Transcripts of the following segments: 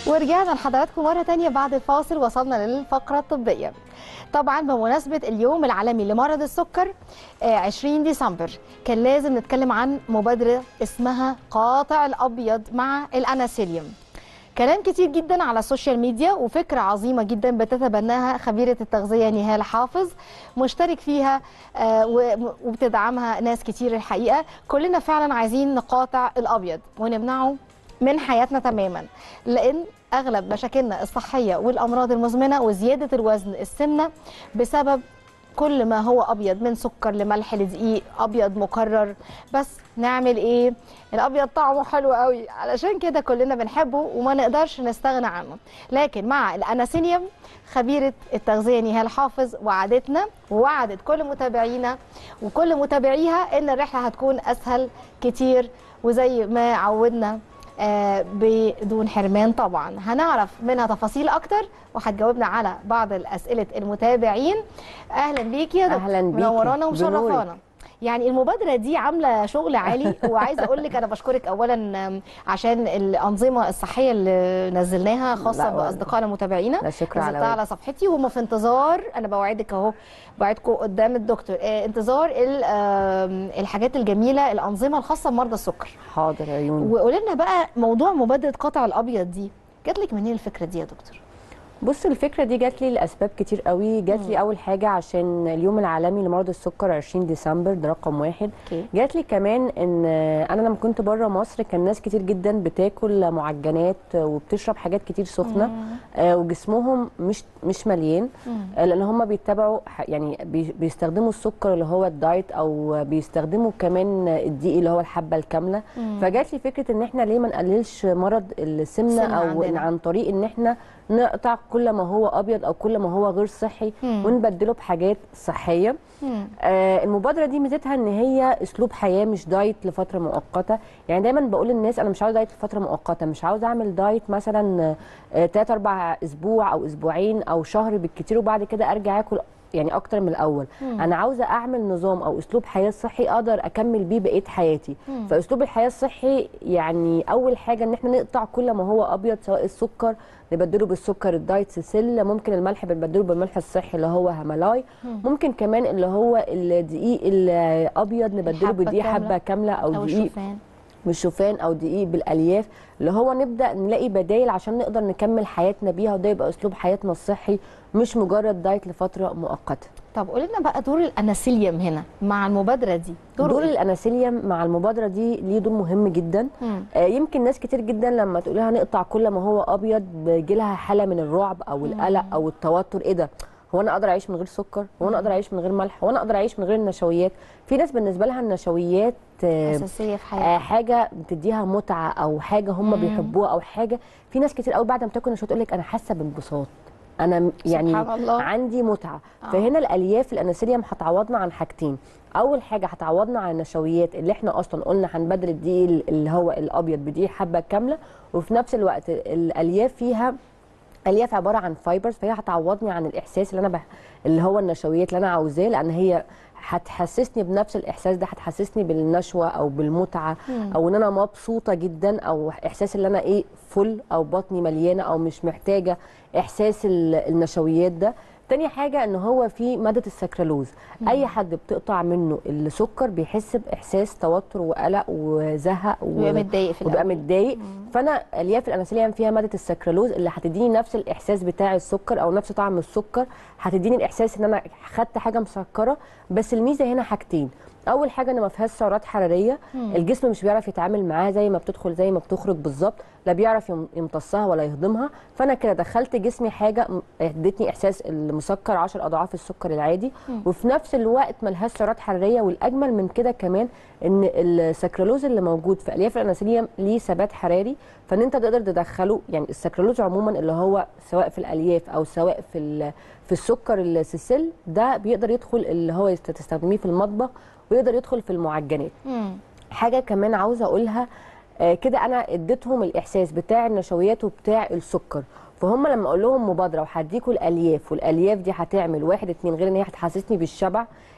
ورجعنا لحضراتكم مرة تانية بعد الفاصل وصلنا للفقرة الطبية طبعا بمناسبة اليوم العالمي لمرض السكر آه، 20 ديسمبر كان لازم نتكلم عن مبادرة اسمها قاطع الأبيض مع الأناسيليوم كلام كتير جدا على السوشيال ميديا وفكرة عظيمة جدا بتتبناها خبيرة التغذية نهال حافظ مشترك فيها آه، و- وبتدعمها ناس كتير الحقيقة كلنا فعلا عايزين نقاطع الأبيض ونمنعه من حياتنا تماما لان اغلب مشاكلنا الصحيه والامراض المزمنه وزياده الوزن السمنه بسبب كل ما هو ابيض من سكر لملح لدقيق ابيض مكرر بس نعمل ايه الابيض طعمه حلو قوي علشان كده كلنا بنحبه وما نقدرش نستغنى عنه لكن مع الاناسينيوم خبيره التغذيه نهال حافظ وعدتنا ووعدت كل متابعينا وكل متابعيها ان الرحله هتكون اسهل كتير وزي ما عودنا آه، بدون حرمان طبعا هنعرف منها تفاصيل اكتر وهتجاوبنا على بعض الاسئله المتابعين اهلا بيكي يا دكتور أهلاً بيكي. منورانا ومشرفانا بنورك. يعني المبادره دي عامله شغل عالي وعايزه اقول لك انا بشكرك اولا آم، عشان الانظمه الصحيه اللي نزلناها خاصه لا، باصدقائنا متابعينا لا شكر على نزلتها واجب. على صفحتي وهم في انتظار انا بوعدك اهو بوعدكم قدام الدكتور آه، انتظار ال- آم، الحاجات الجميله الانظمه الخاصه بمرضى السكر حاضر عيوني وقولي لنا بقى موضوع مبادره قطع الابيض دي جات لك منين الفكره دي يا دكتور بص الفكره دي جات لي لاسباب كتير قوي جات لي اول حاجه عشان اليوم العالمي لمرض السكر 20 ديسمبر ده رقم واحد اوكي جات لي كمان ان انا لما كنت بره مصر كان ناس كتير جدا بتاكل معجنات وبتشرب حاجات كتير سخنه آه، وجسمهم مش مش مليان آه، لان هم بيتبعوا ح- يعني بي- بيستخدموا السكر اللي هو الدايت او بيستخدموا كمان الدقيق اللي هو الحبه الكامله فجات لي فكره ان احنا ليه ما نقللش مرض السمنه السمنة او عندنا. إن عن طريق ان احنا نقطع كل ما هو ابيض او كل ما هو غير صحي مم. ونبدله بحاجات صحيه مم. آه المبادره دي ميزتها ان هي اسلوب حياه مش دايت لفتره مؤقته يعني دايما بقول للناس انا مش عاوز دايت لفتره مؤقته مش عاوز اعمل دايت مثلا 3 4 اسبوع او اسبوعين او شهر بالكتير وبعد كده ارجع اكل يعني اكتر من الاول مم. انا عاوزه اعمل نظام او اسلوب حياه صحي اقدر اكمل بيه بقيه حياتي مم. فاسلوب الحياه الصحي يعني اول حاجه ان احنا نقطع كل ما هو ابيض سواء السكر نبدله بالسكر الدايت سيسل ممكن الملح بنبدله بالملح الصحي اللي هو هيمالاي ممكن كمان اللي هو الدقيق الابيض نبدله الحبة بدقيق كاملة. حبه كامله او, او دقيق الشوفان بالشوفان او دقيق بالالياف اللي هو نبدا نلاقي بدايل عشان نقدر نكمل حياتنا بيها وده يبقى اسلوب حياتنا الصحي مش مجرد دايت لفتره مؤقته طب قولي لنا بقى دور الاناسيليوم هنا مع المبادره دي دوره دور إيه؟ الاناسيليوم مع المبادره دي ليه دور مهم جدا مم. آه، يمكن ناس كتير جدا لما تقول لها نقطع كل ما هو ابيض بيجي لها حاله من الرعب او القلق او التوتر ايه ده هو انا اقدر اعيش من غير سكر هو انا اقدر اعيش من غير ملح هو انا اقدر اعيش من غير النشويات في ناس بالنسبه لها النشويات آه، اساسيه في آه، حياتنا حاجه بتديها متعه او حاجه هم مم. بيحبوها او حاجه في ناس كتير قوي بعد ما تاكل نشويات تقول لك انا حاسه بانبساط انا م- يعني سبحان الله. عندي متعه آه. فهنا الالياف الاناسيليوم هتعوضنا عن حاجتين اول حاجه هتعوضنا عن النشويات اللي احنا اصلا قلنا هنبدل الدقيق اللي هو الابيض بدقيق حبه كامله وفي نفس الوقت الالياف فيها الياف عباره عن فايبرز فهي هتعوضني عن الاحساس اللي انا بح... اللي هو النشويات اللي انا عاوزاه لان هي هتحسسني بنفس الاحساس ده هتحسسني بالنشوه او بالمتعه او ان انا مبسوطه جدا او احساس ان انا ايه فل او بطني مليانه او مش محتاجه احساس ال- النشويات ده تاني حاجة ان هو في مادة السكرالوز اي حد بتقطع منه السكر بيحس باحساس توتر وقلق وزهق و... بيبقى متضايق في وبيبقى الأول. متضايق فانا الياف الاناسيليوم فيها ماده السكرالوز اللي هتديني نفس الاحساس بتاع السكر او نفس طعم السكر هتديني الاحساس ان انا خدت حاجه مسكره بس الميزه هنا حاجتين اول حاجه ان ما فيهاش سعرات حراريه الجسم مش بيعرف يتعامل معاها زي ما بتدخل زي ما بتخرج بالظبط لا بيعرف يم- يمتصها ولا يهضمها فانا كده دخلت جسمي حاجه م- ادتني احساس المسكر 10 اضعاف السكر العادي وفي نفس الوقت ملهاش سعرات حراريه والاجمل من كده كمان ان السكرالوز اللي موجود في الياف الاناسيليوم ليه ثبات حراري فان انت تقدر تدخله يعني السكرالوز عموما اللي هو سواء في الالياف او سواء في ال- في السكر السيسل ده بيقدر يدخل اللي هو يست- تستخدميه في المطبخ ويقدر يدخل في المعجنات مم. حاجه كمان عاوزه اقولها آه، كده انا اديتهم الاحساس بتاع النشويات وبتاع السكر فهم لما اقول لهم مبادره وهديكوا الالياف والالياف دي هتعمل واحد اتنين غير ان هي هتحسسني بالشبع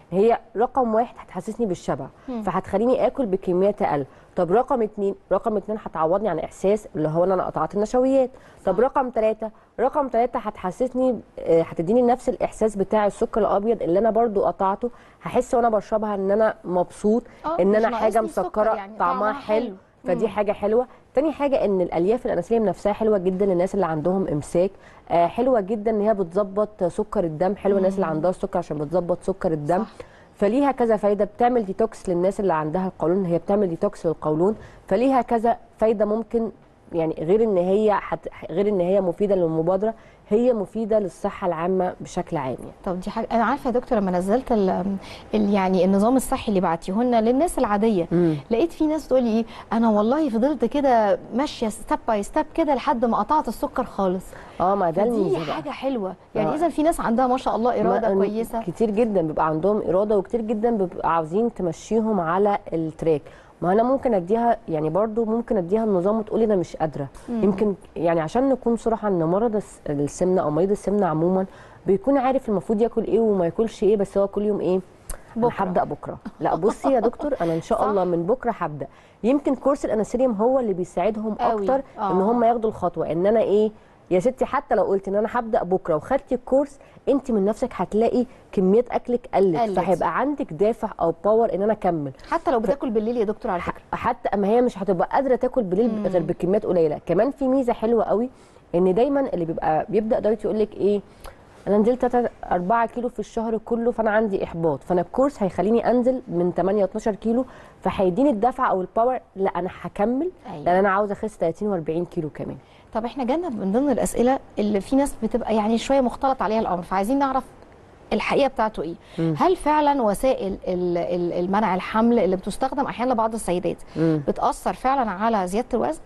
هي رقم واحد هتحسسني بالشبع فهتخليني اكل بكميات اقل طب رقم اتنين رقم اتنين هتعوضني عن احساس اللي هو ان انا قطعت النشويات طب رقم ثلاثة رقم ثلاثة هتحسسني آه، هتديني نفس الاحساس بتاع السكر الابيض اللي انا برضو قطعته هحس وانا بشربها ان انا مبسوط آه، ان مش انا ناقصني حاجه السكر مسكره يعني، طعمها طعمها حلو حلو. فدي حاجه حلوه تاني حاجه ان الالياف الانسولين نفسها حلوه جدا للناس اللي عندهم امساك آه حلوه جدا ان هي بتظبط سكر الدم حلوه الناس اللي عندها السكر عشان بتظبط سكر الدم صح. فليها كذا فايده بتعمل ديتوكس للناس اللي عندها القولون هي بتعمل ديتوكس للقولون فليها كذا فايده ممكن يعني غير ان هي حت غير ان هي مفيده للمبادره هي مفيده للصحه العامه بشكل عام يعني. طب دي حاجه انا عارفه يا دكتور لما نزلت ال ال يعني النظام الصحي اللي بعتيه لنا للناس العاديه مم. لقيت في ناس تقول لي ايه انا والله فضلت كده ماشيه ستيب باي ستيب كده لحد ما قطعت السكر خالص اه ما ده دي الميزه بقى حاجه حلوه يعني آه. اذا في ناس عندها ما شاء الله اراده ما- كويسه كتير جدا بيبقى عندهم اراده وكتير جدا بيبقى عاوزين تمشيهم على التراك ما انا ممكن اديها يعني برضو ممكن اديها النظام وتقولي انا مش قادره يمكن يعني عشان نكون صراحه ان مرض الس- السمنه او مريض السمنه عموما بيكون عارف المفروض ياكل ايه وما ياكلش ايه بس هو كل يوم ايه انا بكرة. هبدا بكره لا بصي يا دكتور انا ان شاء صح. الله من بكره هبدا يمكن كورس الانسوليوم هو اللي بيساعدهم قوي. اكتر آه. ان هم ياخدوا الخطوه ان انا ايه يا ستي حتى لو قلت ان انا هبدا بكره وخدتي الكورس انت من نفسك هتلاقي كميات اكلك قلت, قلت. فهيبقى عندك دافع او باور ان انا اكمل حتى لو بتاكل بالليل يا دكتور على فكره حتى اما هي مش هتبقى قادره تاكل بالليل غير بكميات قليله كمان في ميزه حلوه قوي ان دايما اللي بيبقى بيبدا دايت يقول لك ايه انا نزلت 3 4 كيلو في الشهر كله فانا عندي احباط فانا الكورس هيخليني انزل من 8 12 كيلو فهيديني الدفع او الباور لا انا هكمل أيوة. لان انا عاوزه اخس 30 و40 كيلو كمان طب احنا جالنا من ضمن الاسئله اللي في ناس بتبقى يعني شويه مختلط عليها الامر فعايزين نعرف الحقيقه بتاعته ايه هل فعلا وسائل ال- ال- المنع الحمل اللي بتستخدم احيانا لبعض السيدات مم. بتاثر فعلا على زياده الوزن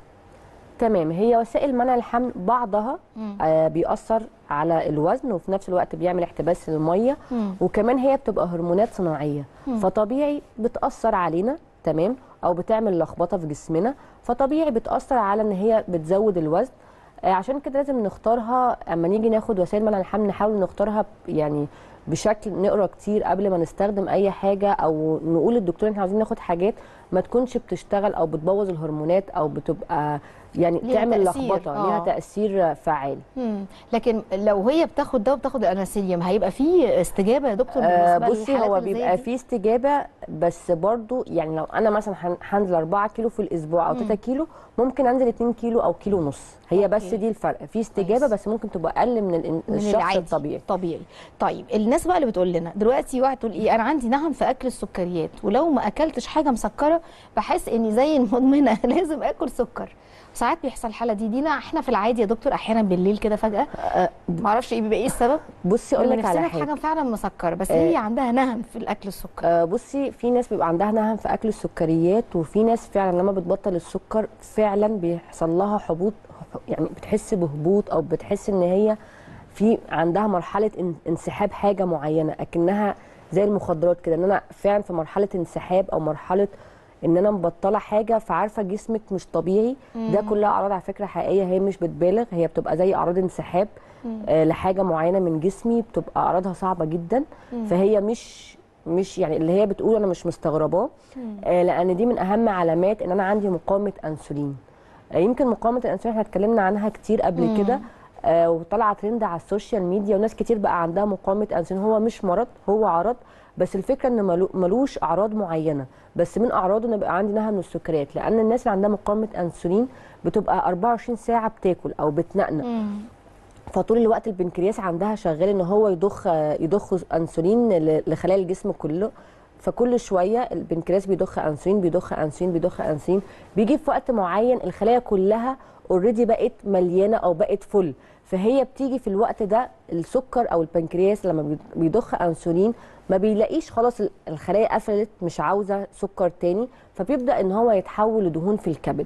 تمام هي وسائل منع الحمل بعضها آه بيأثر على الوزن وفي نفس الوقت بيعمل احتباس للميه مم. وكمان هي بتبقى هرمونات صناعيه فطبيعي بتأثر علينا تمام او بتعمل لخبطه في جسمنا فطبيعي بتأثر على ان هي بتزود الوزن آه عشان كده لازم نختارها اما نيجي ناخد وسائل منع الحمل نحاول نختارها ب- يعني بشكل نقرا كتير قبل ما نستخدم اي حاجه او نقول للدكتور احنا عايزين ناخد حاجات ما تكونش بتشتغل او بتبوظ الهرمونات او بتبقى يعني ليها تعمل تأثير، لخبطه آه. ليها تاثير فعال مم. لكن لو هي بتاخد ده وبتاخد الاناسيليوم هيبقى في استجابه يا دكتور آه بالنسبه بصي للحالات هو اللي زي بيبقى دي؟ فيه استجابه بس برضو يعني لو انا مثلا هن- هنزل 4 كيلو في الاسبوع او 3 كيلو ممكن انزل 2 كيلو او كيلو ونص هي بس أوكي. دي الفرق في استجابه كويس. بس ممكن تبقى اقل من, الإن- من الشخص العادي الطبيعي طبيعي طيب الناس بقى اللي بتقول لنا دلوقتي واحد تقول ايه انا عندي نهم في اكل السكريات ولو ما اكلتش حاجه مسكره بحس اني زي المدمنه لازم اكل سكر ساعات بيحصل الحاله دي دينا احنا في العادي يا دكتور احيانا بالليل كده فجاه آه ما اعرفش ايه بيبقى ايه السبب بصي اقول بيبقى لك على نفسنا في حاجه حاجه فعلا مسكره بس آه. هي عندها نهم في الاكل السكر آه، بصي في ناس بيبقى عندها نهم في اكل السكريات وفي ناس فعلا لما بتبطل السكر فعلا بيحصل لها حبوط يعني بتحس بهبوط او بتحس ان هي في عندها مرحله ان- انسحاب حاجه معينه اكنها زي المخدرات كده ان انا فعلا في مرحله انسحاب او مرحله ان انا مبطله حاجه فعارفه جسمك مش طبيعي ده كلها اعراض على فكره حقيقيه هي مش بتبالغ هي بتبقى زي اعراض انسحاب آه لحاجه معينه من جسمي بتبقى اعراضها صعبه جدا فهي مش مش يعني اللي هي بتقول انا مش مستغرباه آه لان دي من اهم علامات ان انا عندي مقاومه انسولين آه يمكن مقاومه الانسولين احنا اتكلمنا عنها كتير قبل كده آه وطلع ترند على السوشيال ميديا وناس كتير بقى عندها مقاومه انسولين هو مش مرض هو عرض بس الفكره ان ملو- ملوش اعراض معينه بس من اعراضه ان يبقى عندي نهم من السكريات لان الناس اللي عندها مقاومه انسولين بتبقى 24 ساعه بتاكل او بتنقنق مم. فطول الوقت البنكرياس عندها شغال ان هو يضخ يضخ انسولين ل- لخلايا الجسم كله فكل شويه البنكرياس بيضخ انسولين بيضخ انسولين بيضخ انسولين بيجي في وقت معين الخلايا كلها اوريدي بقت مليانه او بقت فل فهي بتيجي في الوقت ده السكر او البنكرياس لما بي- بيضخ انسولين ما بيلاقيش خلاص ال- الخلايا قفلت مش عاوزه سكر تاني فبيبدا ان هو يتحول لدهون في الكبد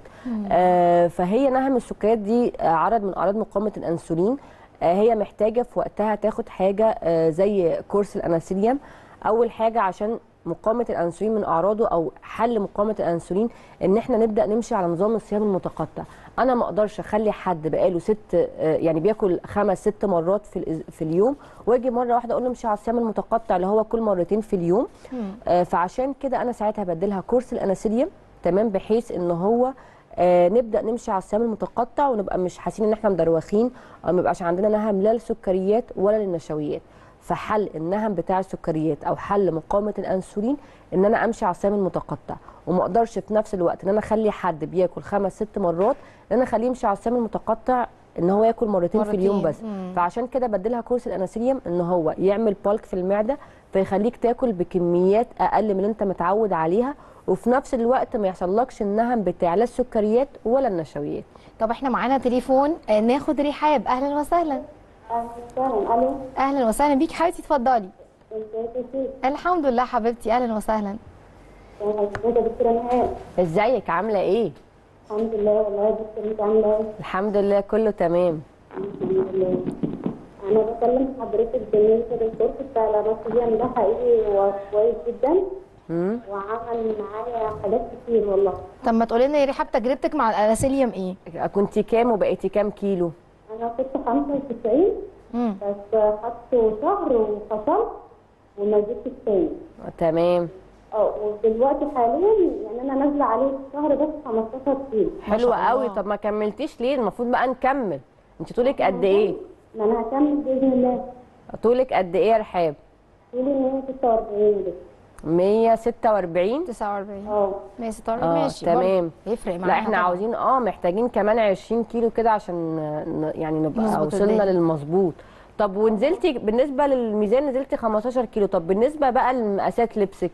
آه فهي نهم السكريات دي آه، عرض من اعراض مقاومه الانسولين آه هي محتاجه في وقتها تاخد حاجه آه زي كورس الاناسيليوم اول حاجه عشان مقاومه الانسولين من اعراضه او حل مقاومه الانسولين ان احنا نبدا نمشي على نظام الصيام المتقطع انا ما اقدرش اخلي حد بقاله ست آه، يعني بياكل خمس ست مرات في الأز- في اليوم واجي مره واحده اقول له امشي على الصيام المتقطع اللي هو كل مرتين في اليوم آه، فعشان كده انا ساعتها بديلها كورس الاناسيليوم تمام بحيث ان هو آه نبدا نمشي على الصيام المتقطع ونبقى مش حاسين ان احنا مدروخين او ما يبقاش عندنا نهم لا للسكريات ولا للنشويات فحل النهم بتاع السكريات او حل مقاومه الانسولين ان انا امشي على الصيام المتقطع وما اقدرش في نفس الوقت ان انا اخلي حد بياكل خمس ست مرات ان انا اخليه يمشي على الصيام المتقطع ان هو ياكل مرتين, في اليوم مرتين. بس فعشان كده بديلها كورس الاناسيليوم ان هو يعمل بالك في المعده فيخليك تاكل بكميات اقل من اللي انت متعود عليها وفي نفس الوقت ما يحصلكش النهم بتاع لا السكريات ولا النشويات طب احنا معانا تليفون آه، ناخد رحاب اهلا وسهلا اهلا وسهلا الو اهلا وسهلا بيك حبيبتي اتفضلي ازيك يا سيدي الحمد لله حبيبتي اهلا وسهلا ازيك يا دكتوره نهاد ازيك عامله ايه الحمد لله والله يا دكتور انت عامله ايه الحمد لله كله تمام الحمد لله انا بكلم حضرتك بالنسبه للكورس بتاع الانستيزيان ده حقيقي هو كويس جدا مم. وعمل معايا حاجات كتير والله طب ما تقولي لنا يا رحاب تجربتك مع الاناسيليوم ايه كنتي كام وبقيتي كام كيلو انا كنت 95 مم. بس خدته شهر وفصلت وما زدتش تاني تمام اه ودلوقتي حاليا يعني انا نازله عليه في الشهر بس 15 كيلو ما حلو شاء الله. قوي طب ما كملتيش ليه المفروض بقى نكمل انت طولك قد ايه ما انا هكمل باذن الله طولك قد ايه يا رحاب طولي 146 بس 146 49 اه 146 اه ماشي تمام برضه يفرق معانا لا احنا طبعاً. عاوزين اه محتاجين كمان 20 كيلو كده عشان ن- يعني نبقى نظبط وصلنا الدنيا. للمظبوط طب ونزلتي بالنسبه للميزان نزلتي 15 كيلو طب بالنسبه بقى لمقاسات لبسك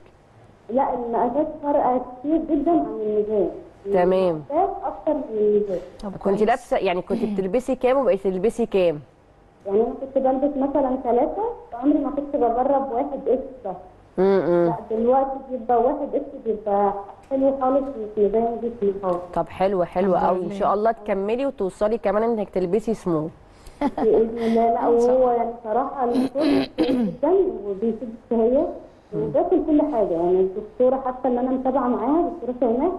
لا المقاسات فارقه كتير جدا عن الميزان تمام. المقاسات اكتر من الميزان طب كنت كويس. لابسه يعني كنت بتلبسي كام وبقيتي تلبسي كام يعني انا كنت بلبس مثلا ثلاثة عمري ما كنت بجرب واحد اكس بس امم لا دلوقتي بيبقى واحد اكس بيبقى حلو خالص مش مبين جسمي خالص طب حلو حلو الحمد قوي ان لله. شاء الله تكملي وتوصلي كمان انك تلبسي سمول باذن الله لا وهو يعني صراحه الكورس كويس جدا وبيفيد الشهيه وبياكل كل حاجه يعني الدكتوره حتى اللي انا متابعه معاها الدكتوره شيماء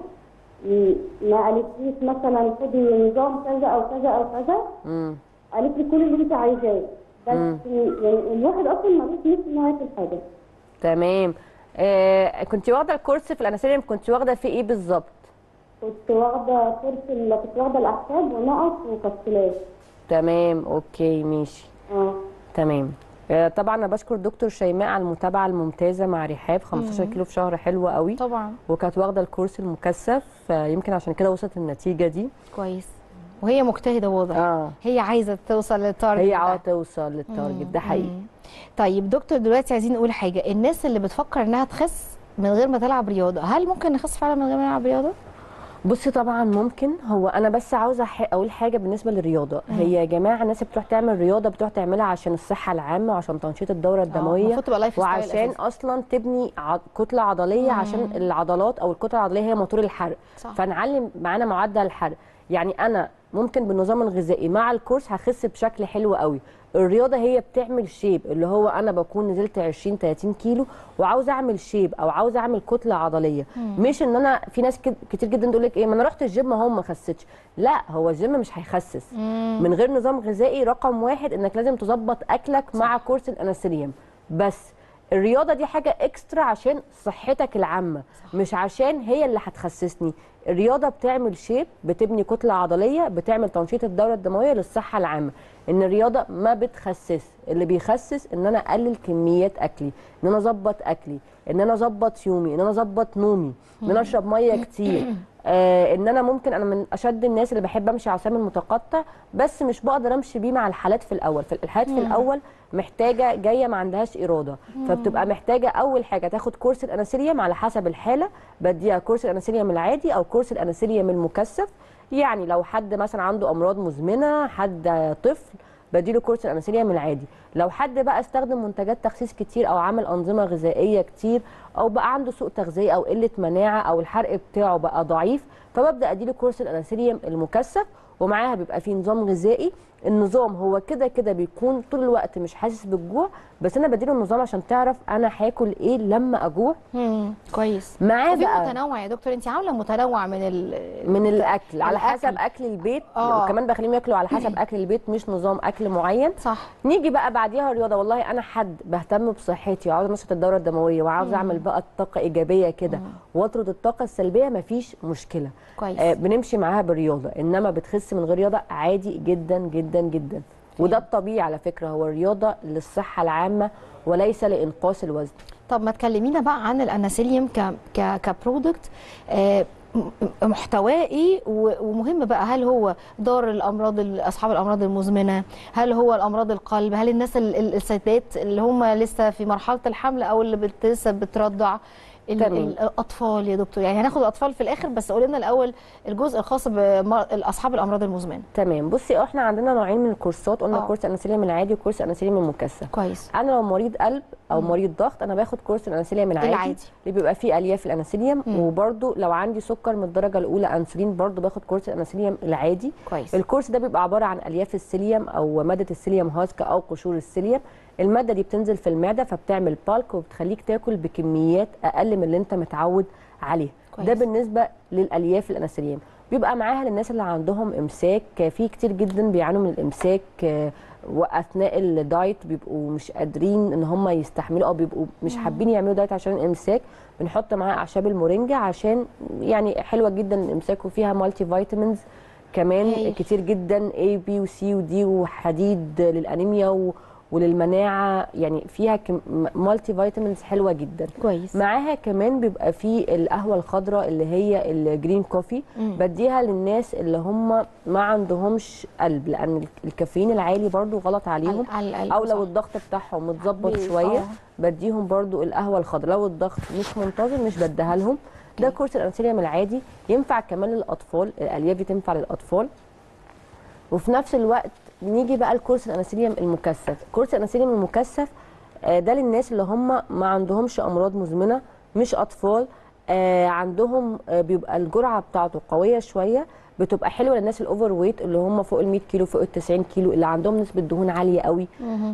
م- ما قالتليش مثلا خدي نظام كذا او كذا او كذا امم قالت لي كل اللي انت عايزاه بس يعني الواحد اصلا ملوش نفس انه ياكل حاجه تمام آه كنت واخده الكورس في الاناسيليوم كنت واخده في ايه بالظبط كنت واخده كورس ال- كنت واخده الاحساب ونقص وكبسولات تمام اوكي ماشي اه تمام آه، طبعا انا بشكر دكتور شيماء على المتابعه الممتازه مع رحاب 15 كيلو في شهر حلوه قوي طبعا وكانت واخده الكورس المكثف فيمكن عشان كده وصلت النتيجه دي كويس وهي مجتهده واضح اه هي عايزه توصل للتارجت هي ده. عاوزه توصل للتارجت ده حقيقي مم. طيب دكتور دلوقتي عايزين نقول حاجه الناس اللي بتفكر انها تخس من غير ما تلعب رياضه هل ممكن نخس فعلا من غير ما نلعب رياضه بصي طبعا ممكن هو انا بس عاوزه ح- اقول حاجه بالنسبه للرياضه هي يا جماعه الناس اللي بتروح تعمل رياضه بتروح تعملها عشان الصحه العامه وعشان تنشيط الدوره الدمويه المفروض تبقى لايف ستايل وعشان أساساً. اصلا تبني ع- كتله عضليه عشان العضلات او الكتله العضليه هي موتور الحرق صح. فنعلم معانا معدل الحرق يعني انا ممكن بالنظام الغذائي مع الكورس هخس بشكل حلو قوي الرياضه هي بتعمل شيب اللي هو انا بكون نزلت 20 30 كيلو وعاوزه اعمل شيب او عاوزه اعمل كتله عضليه مش ان انا في ناس كد- كتير جدا تقول لك ايه ما انا رحت الجيم اهو ما خسيتش لا هو الجيم مش هيخسس من غير نظام غذائي رقم واحد انك لازم تظبط اكلك مع كورس الانسولين بس الرياضه دي حاجه اكسترا عشان صحتك العامه مش عشان هي اللي هتخسسني الرياضه بتعمل شيب بتبني كتله عضليه بتعمل تنشيط الدوره الدمويه للصحه العامه ان الرياضه ما بتخسس اللي بيخسس ان انا اقلل كميات اكلي ان انا اظبط اكلي ان انا اظبط يومي ان انا اظبط نومي ان انا اشرب ميه كتير آه ان انا ممكن انا من اشد الناس اللي بحب امشي على السمن المتقطع بس مش بقدر امشي بيه مع الحالات في الاول في الحالات في الاول محتاجه جايه ما عندهاش اراده فبتبقى محتاجه اول حاجه تاخد كورس الانسوليوم على حسب الحاله بديها كورس الانسوليوم العادي او كورس الانسوليوم المكثف يعني لو حد مثلا عنده امراض مزمنه حد طفل بديله كورس الانسوليوم العادي لو حد بقى استخدم منتجات تخسيس كتير او عمل انظمه غذائيه كتير او بقى عنده سوء تغذيه او قله مناعه او الحرق بتاعه بقى ضعيف فببدا اديله كورس الانسوليوم المكثف ومعاها بيبقى فيه نظام غذائي النظام هو كده كده بيكون طول الوقت مش حاسس بالجوع بس انا بديله النظام عشان تعرف انا هاكل ايه لما اجوع مم. كويس معاه وفي بقى متنوع يا دكتور انت عامله متنوع من ال من الاكل على الأكل. حسب اكل البيت آه. وكمان بخليهم ياكلوا على حسب اكل البيت مش نظام اكل معين صح نيجي بقى بعديها الرياضه والله انا حد بهتم بصحتي وعاوز انشط الدوره الدمويه وعاوز اعمل بقى طاقه ايجابيه كده واطرد الطاقه السلبيه مفيش مشكله كويس آه بنمشي معاها بالرياضه انما بتخس من غير رياضه عادي جدا جدا جدا وده الطبيعي على فكره هو الرياضه للصحه العامه وليس لانقاص الوزن طب ما تكلمينا بقى عن الاناسيليوم ك ك كبرودكت آه، م- محتواه ايه و- ومهم بقى هل هو ضار الامراض ال- اصحاب الامراض المزمنه هل هو الامراض القلب هل الناس ال- ال- الستات اللي هم لسه في مرحله الحمل او اللي بت- لسه بترضع ال- تمام. ال- الاطفال يا دكتور يعني هناخد الاطفال في الاخر بس قولي لنا الاول الجزء الخاص باصحاب الامراض المزمنه تمام بصي احنا عندنا نوعين من الكورسات قلنا آه. كورس انسولين العادي وكورس انسولين المكثف كويس انا لو مريض قلب او مريض ضغط انا باخد كورس الانسولين العادي العادي. اللي بيبقى فيه الياف الانسولين وبرده لو عندي سكر من الدرجه الاولى انسولين برده باخد كورس الانسولين العادي كويس الكورس ده بيبقى عباره عن الياف السيليوم او ماده السيليوم هاسك او قشور السيليوم الماده دي بتنزل في المعده فبتعمل بالك وبتخليك تاكل بكميات اقل من اللي انت متعود عليها كويس. ده بالنسبه للالياف الانسولين بيبقى معاها للناس اللي عندهم امساك في كتير جدا بيعانوا من الامساك آه، واثناء الدايت بيبقوا مش قادرين ان هم يستحملوا او بيبقوا مش حابين يعملوا دايت عشان الامساك بنحط معاها اعشاب المورينجا عشان يعني حلوه جدا الامساك وفيها مالتي فيتامينز كمان هايل. كتير جدا A B و C و D وحديد للانيميا و وللمناعه يعني فيها كم مالتي فيتامينز حلوه جدا كويس معاها كمان بيبقى في القهوه الخضراء اللي هي الجرين كوفي مم. بديها للناس اللي هم ما عندهمش قلب لان الكافيين العالي برضو غلط عليهم على القلب، او لو صح. الضغط بتاعهم متظبط بي- شويه آه. بديهم برضو القهوه الخضراء لو الضغط مش منتظم مش بديها لهم ده أوكي. كورس الانسولين العادي ينفع كمان للاطفال الالياف دي تنفع للاطفال وفي نفس الوقت نيجي بقى لكورس الانسولين المكثف كورس الانسولين المكثف آه، ده للناس اللي هم ما عندهمش امراض مزمنه مش اطفال آه، عندهم آه، بيبقى الجرعه بتاعته قويه شويه بتبقى حلوه للناس الاوفر ويت اللي هم فوق ال 100 كيلو فوق ال 90 كيلو اللي عندهم نسبه دهون عاليه قوي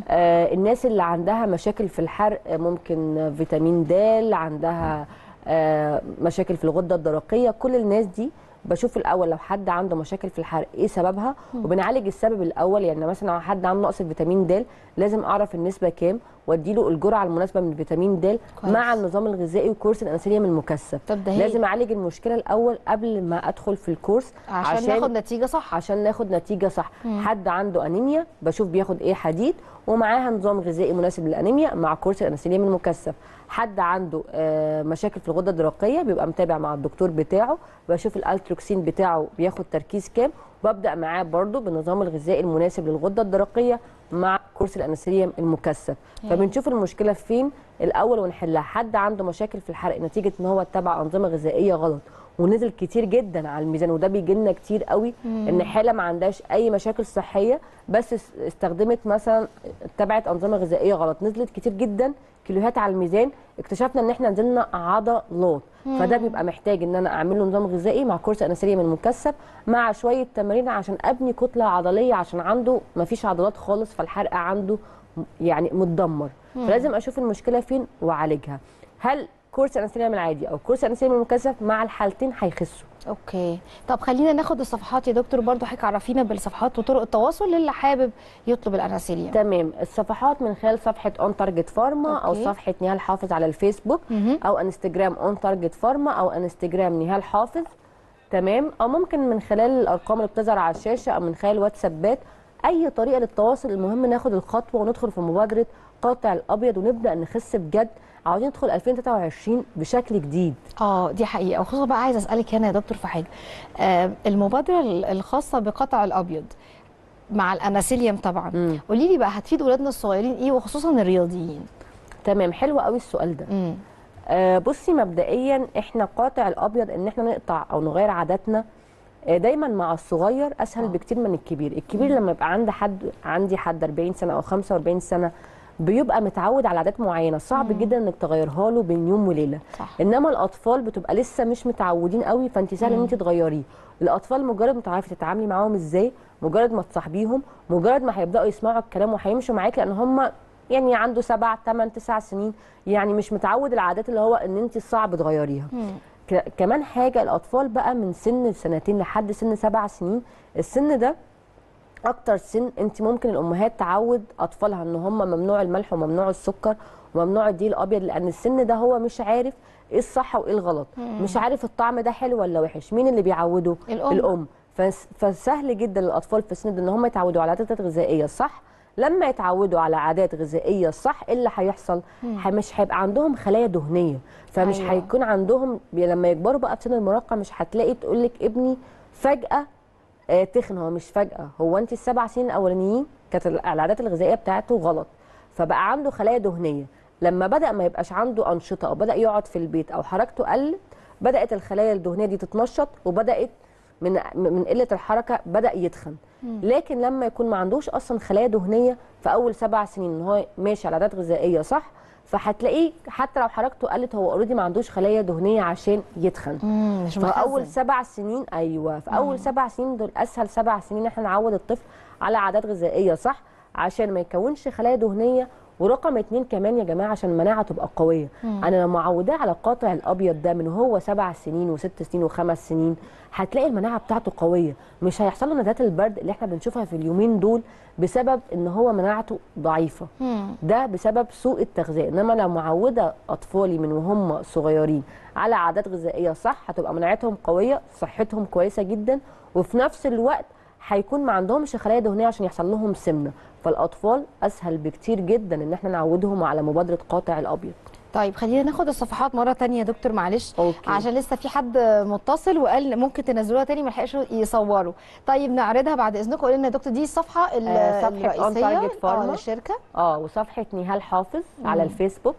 آه الناس اللي عندها مشاكل في الحرق آه، ممكن فيتامين د عندها آه مشاكل في الغده الدرقيه كل الناس دي بشوف الاول لو حد عنده مشاكل في الحرق ايه سببها وبنعالج السبب الاول يعني مثلا لو حد عنده نقص فيتامين د لازم اعرف النسبه كام واديله الجرعه المناسبه من فيتامين د كويس. مع النظام الغذائي وكورس الانسولين المكثف طب ده هي- لازم اعالج المشكله الاول قبل ما ادخل في الكورس عشان, عشان ناخد نتيجه صح عشان ناخد نتيجه صح حد عنده انيميا بشوف بياخد ايه حديد ومعاها نظام غذائي مناسب للانيميا مع كورس الانسولين المكثف حد عنده آه، مشاكل في الغده الدرقيه بيبقى متابع مع الدكتور بتاعه بشوف الالتروكسين بتاعه بياخد تركيز كام وببدا معاه برضو بالنظام الغذائي المناسب للغده الدرقيه مع كورس الانسولين المكثف فبنشوف المشكله فين الاول ونحلها حد عنده مشاكل في الحرق نتيجه ان هو اتبع انظمه غذائيه غلط ونزل كتير جدا على الميزان وده بيجي لنا كتير قوي ان حاله ما عندهاش اي مشاكل صحيه بس اس- استخدمت مثلا اتبعت انظمه غذائيه غلط نزلت كتير جدا كيلوهات على الميزان اكتشفنا ان احنا نزلنا عضلات فده بيبقى محتاج ان انا اعمل له نظام غذائي مع كورس انسولين المكثف مع شويه تمارين عشان ابني كتله عضليه عشان عنده ما فيش عضلات خالص فالحرق عنده م- يعني متدمر فلازم اشوف المشكله فين واعالجها هل كورس الانسولين العادي او كورس الانسولين المكثف مع الحالتين هيخسوا اوكي طب خلينا ناخد الصفحات يا دكتور برضو حضرتك عرفينا بالصفحات وطرق التواصل للي حابب يطلب الاناسيليوم تمام الصفحات من خلال صفحه اون تارجت فارما او أوكي. صفحه نهال حافظ على الفيسبوك مهم. او انستجرام اون تارجت فارما او انستجرام نهال حافظ تمام او ممكن من خلال الارقام اللي بتظهر على الشاشه او من خلال واتسابات اي طريقه للتواصل المهم ناخد الخطوه وندخل في مبادره قاطع الابيض ونبدا نخس بجد عاوزين ندخل 2023 بشكل جديد اه دي حقيقه وخصوصا بقى عايزه اسالك هنا يا دكتور في حاجه آه المبادره ال- الخاصه بقطع الابيض مع الاناسيليوم طبعا مم. قولي لي بقى هتفيد اولادنا الصغيرين ايه وخصوصا الرياضيين تمام حلو قوي السؤال ده امم آه، بصي مبدئيا احنا قاطع الابيض ان احنا نقطع او نغير عاداتنا آه، دايما مع الصغير اسهل آه. بكتير من الكبير الكبير لما يبقى عند حد عندي حد 40 سنه او 45 سنه بيبقى متعود على عادات معينه صعب جدا انك تغيرها له بين يوم وليله صح انما الاطفال بتبقى لسه مش متعودين قوي فانت سهل ان انت تغيريه الاطفال مجرد ما تعرفي تتعاملي معاهم ازاي مجرد ما تصاحبيهم مجرد ما هيبداوا يسمعوا الكلام وهيمشوا معاكي لان هم يعني عنده سبع ثمان تسع سنين يعني مش متعود العادات اللي هو ان انت صعب تغيريها ك- كمان حاجه الاطفال بقى من سن سنتين لحد سن سبع سنين السن ده اكتر سن انت ممكن الامهات تعود اطفالها ان هم ممنوع الملح وممنوع السكر وممنوع الدقيق الابيض لان السن ده هو مش عارف ايه الصح وايه الغلط مش عارف الطعم ده حلو ولا وحش مين اللي بيعوده الأم. الام فس- فسهل جدا للاطفال في السن ده ان هم يتعودوا على عادات غذائيه صح لما يتعودوا على عادات غذائيه صح ايه اللي هيحصل ح- مش هيبقى عندهم خلايا دهنيه فمش أيوة. أيوة. هيكون عندهم بي- لما يكبروا بقى في سن المراهقه مش هتلاقي تقول لك ابني فجاه آه، تخن هو مش فجأة هو انت السبع سنين الاولانيين كانت ال- العادات الغذائية بتاعته غلط فبقى عنده خلايا دهنية لما بدأ ما يبقاش عنده أنشطة أو بدأ يقعد في البيت أو حركته قلت بدأت الخلايا الدهنية دي تتنشط وبدأت من من قلة الحركة بدأ يتخن لكن لما يكون ما عندوش أصلا خلايا دهنية في أول سبع سنين إن هو ماشي على عادات غذائية صح فهتلاقيه حتى لو حركته قلت هو اوريدي ما عندوش خلايا دهنيه عشان يتخن مم، مش في اول مخزن. سبع سنين ايوه في اول سبع سنين دول اسهل سبع سنين احنا نعود الطفل على عادات غذائيه صح عشان ما يكونش خلايا دهنيه ورقم اتنين كمان يا جماعه عشان المناعه تبقى قويه انا لما معوداه على القاطع الابيض ده من هو سبع سنين وست سنين وخمس سنين هتلاقي المناعه بتاعته قويه مش هيحصل له نزلات البرد اللي احنا بنشوفها في اليومين دول بسبب ان هو مناعته ضعيفه مم. ده بسبب سوء التغذيه انما لو معوده اطفالي من وهم صغيرين على عادات غذائيه صح هتبقى مناعتهم قويه صحتهم كويسه جدا وفي نفس الوقت هيكون ما عندهمش خلايا دهنيه عشان يحصل لهم سمنه فالاطفال اسهل بكتير جدا ان احنا نعودهم على مبادره قاطع الابيض طيب خلينا ناخد الصفحات مره تانية يا دكتور معلش أوكي. عشان لسه في حد متصل وقال ممكن تنزلوها تاني ما لحقش يصوروا طيب نعرضها بعد اذنكم قولوا لنا يا دكتور دي الصفحه ال- آه، صفحة On الرئيسيه Target Pharma. اه للشركه اه وصفحه نهال حافظ على الفيسبوك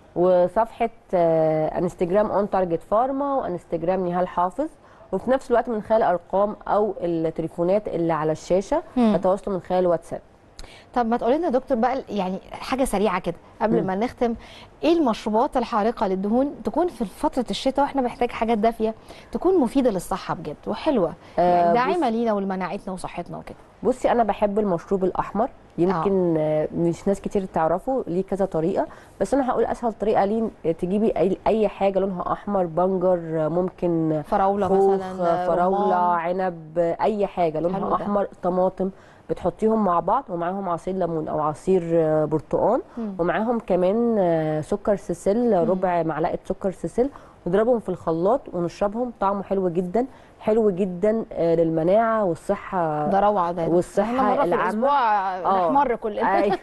وصفحه آه انستجرام اون تارجت فارما وانستجرام نهال حافظ وفي نفس الوقت من خلال ارقام او التليفونات اللي على الشاشه هتواصلوا من خلال واتساب طب ما تقولي لنا يا دكتور بقى يعني حاجه سريعه كده قبل ما نختم ايه المشروبات الحارقه للدهون تكون في فتره الشتاء واحنا محتاج حاجات دافيه تكون مفيده للصحه بجد وحلوه آه، يعني بص- داعمه لينا ولمناعتنا وصحتنا وكده بصي انا بحب المشروب الاحمر يمكن آه. مش ناس كتير تعرفه ليه كذا طريقه بس انا هقول اسهل طريقه ليه تجيبي اي, أي حاجه لونها احمر بنجر آه، ممكن فراوله خوخ مثلا فراوله رمان. عنب آه، اي حاجه حلو لونها ده. احمر طماطم بتحطيهم مع بعض ومعاهم عصير ليمون او عصير آه، برتقال ومعاهم كمان آه، سكر سيسل ربع معلقه سكر سيسل نضربهم في الخلاط ونشربهم طعمه حلو جدا حلو جدا آه، للمناعه والصحه ده روعه ده والصحة إحنا مرة في العامة. الاسبوع آه. نحمر كلنا أي.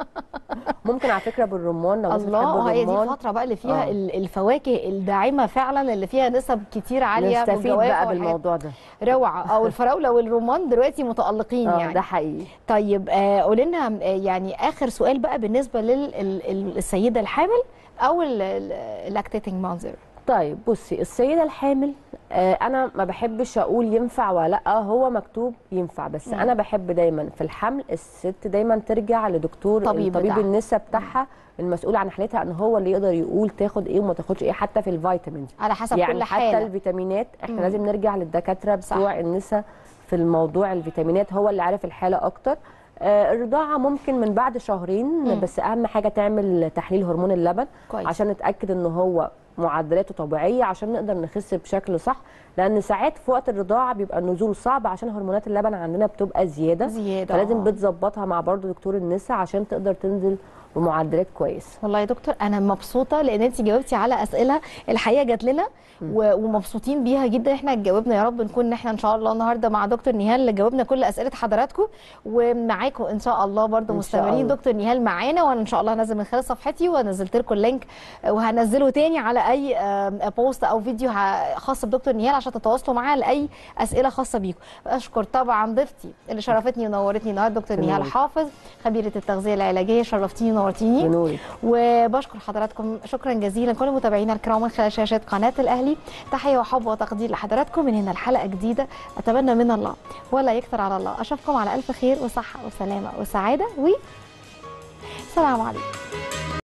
ممكن على فكره بالرمان لو الناس الله بتحب هي دي الرمان الفتره بقى اللي فيها آه. ال- الفواكه الداعمه فعلا اللي فيها نسب كتير عاليه نستفيد والجوافة بقى والحاجات. بالموضوع ده روعه او الفراوله والرمان دلوقتي متالقين اه يعني ده حقيقي طيب آه قولي لنا آه، يعني اخر سؤال بقى بالنسبه للسيده الحامل او اللاكتيتنج مانزر طيب بصي السيده الحامل آه انا ما بحبش اقول ينفع ولا لا هو مكتوب ينفع بس مم. انا بحب دايما في الحمل الست دايما ترجع لدكتور طبيب طبيب بتاعها. النساء بتاعها المسؤول عن حالتها ان هو اللي يقدر يقول تاخد ايه وما تاخدش ايه حتى في الفيتامينز على حسب يعني كل حتى حاله الفيتامينات احنا مم. لازم نرجع للدكاتره صح. بتوع النساء في الموضوع الفيتامينات هو اللي عارف الحاله اكتر آه، الرضاعه ممكن من بعد شهرين مم. بس اهم حاجه تعمل تحليل هرمون اللبن كويس. عشان نتاكد ان هو معدلاته طبيعيه عشان نقدر نخس بشكل صح لان ساعات في وقت الرضاعه بيبقى النزول صعب عشان هرمونات اللبن عندنا بتبقى زياده زياده فلازم آه. بتظبطها مع برضو دكتور النساء عشان تقدر تنزل بمعدلات كويسه والله يا دكتور انا مبسوطه لان انت جاوبتي على اسئله الحقيقه جات لنا و- ومبسوطين بيها جدا احنا جاوبنا يا رب نكون احنا ان شاء الله النهارده مع دكتور نهال اللي جاوبنا كل اسئله حضراتكم ومعاكم ان شاء الله برضو إن شاء مستمرين الله. دكتور نهال معانا وانا ان شاء الله هنزل من خلال صفحتي ونزلت لكم اللينك وهنزله تاني على اي آم، بوست او فيديو ه- خاص بدكتور نهال عشان تتواصلوا معاه لاي اسئله خاصه بيكم اشكر طبعا ضيفتي اللي شرفتني ونورتني النهارده دكتور نهال بنورك. حافظ خبيره التغذيه العلاجيه شرفتيني ونورتيني بنورك وبشكر حضراتكم شكرا جزيلا كل متابعينا الكرام من خلال شاشه قناه الاهلي تحيه وحب وتقدير لحضراتكم من هنا الحلقه جديده اتمنى من الله ولا يكثر على الله اشوفكم على الف خير وصحه وسلامه وسعاده و سلام عليكم